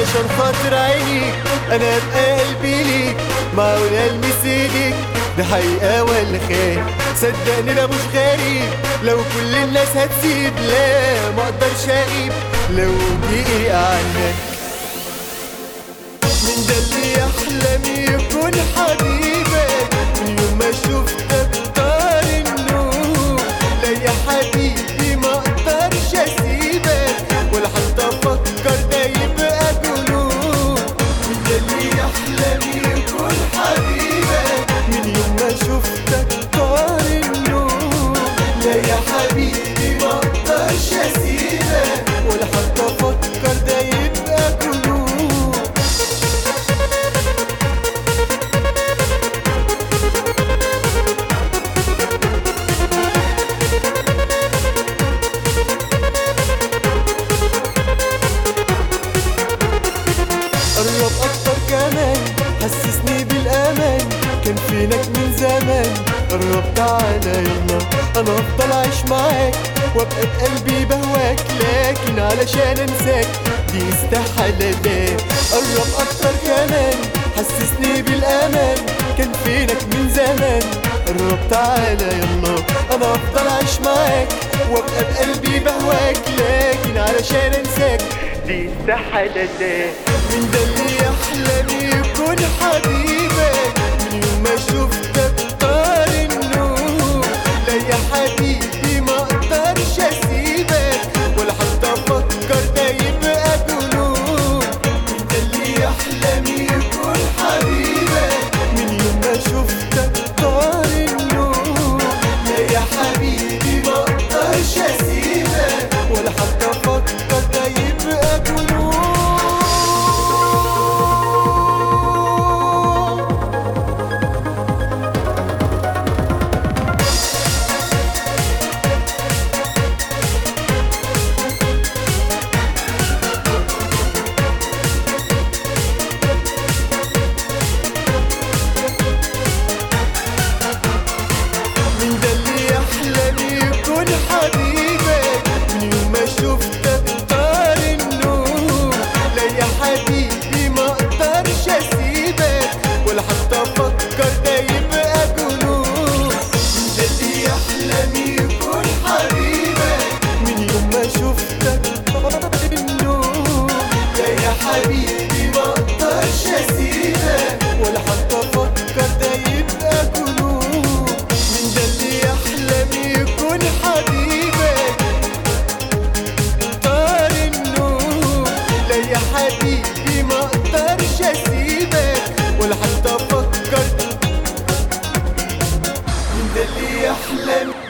علشان خاطر عينيك انا ابقى قلبي ليك معقول المس ايديك ده حقيقة ولا خير صدقني ده مش غريب لو كل الناس هتسيب لا ما اقدرش اغيب لو دقيقة عنك من ده اللي يحلم يكون حبيبك من يوم ما شفتك طار النور لا يا حبيبي ما اقدرش اسيبك ولا حتى افكر ده يبقى جنون من ده اللي يحلم يكون حبيبك من يوم ما شفتك طار النور لا يا حبيبي ما اقدرش اسيبك ولا حتى افكر ده يبقى جنون قرب اكتر كمان حسسني بالامان كان فينك من زمان قرب تعالى يلا انا افضل عايش معاك وابقى بقلبي بهواك لكن علشان انساك دي استحالة لا قرب اكتر كمان حسسني بالامان كان فينك من زمان قرب تعالى يلا انا افضل عايش معاك وابقى بقلبي بهواك لكن علشان انساك دي استحالة لا من ده اللي يحلم يكون حبيبك من يوم ما شفتك طار النور لا يا حبيبي ما اقدرش اسيبك ولا حتى افكر ده يبقى جنون من ده اللي يحلم يكون حبيبك من يوم ما شفتك طار النور لا يا حبيبي ما اقدرش اسيبك ولا حتى افكر ده يبقى جنون من ده اللي يحلم يكون حبيبك من يوم ما شفتك طار النور لا يا حبيبي ما اقدرش اسيبك ولا حتى افكر ده يبقى جنون من ده اللي يحلم يكون حبيبك من يوم ما شفتك طار النور لا يا حبيبي ما اقدرش اسيبك ولا حتى افكر ده يبقى جنون من ده اللي يحلم يكون حبيبك طار النور لا يا حبيبي ما اقدرش اسيبك ولا حتى افكر من ده اللي يحلم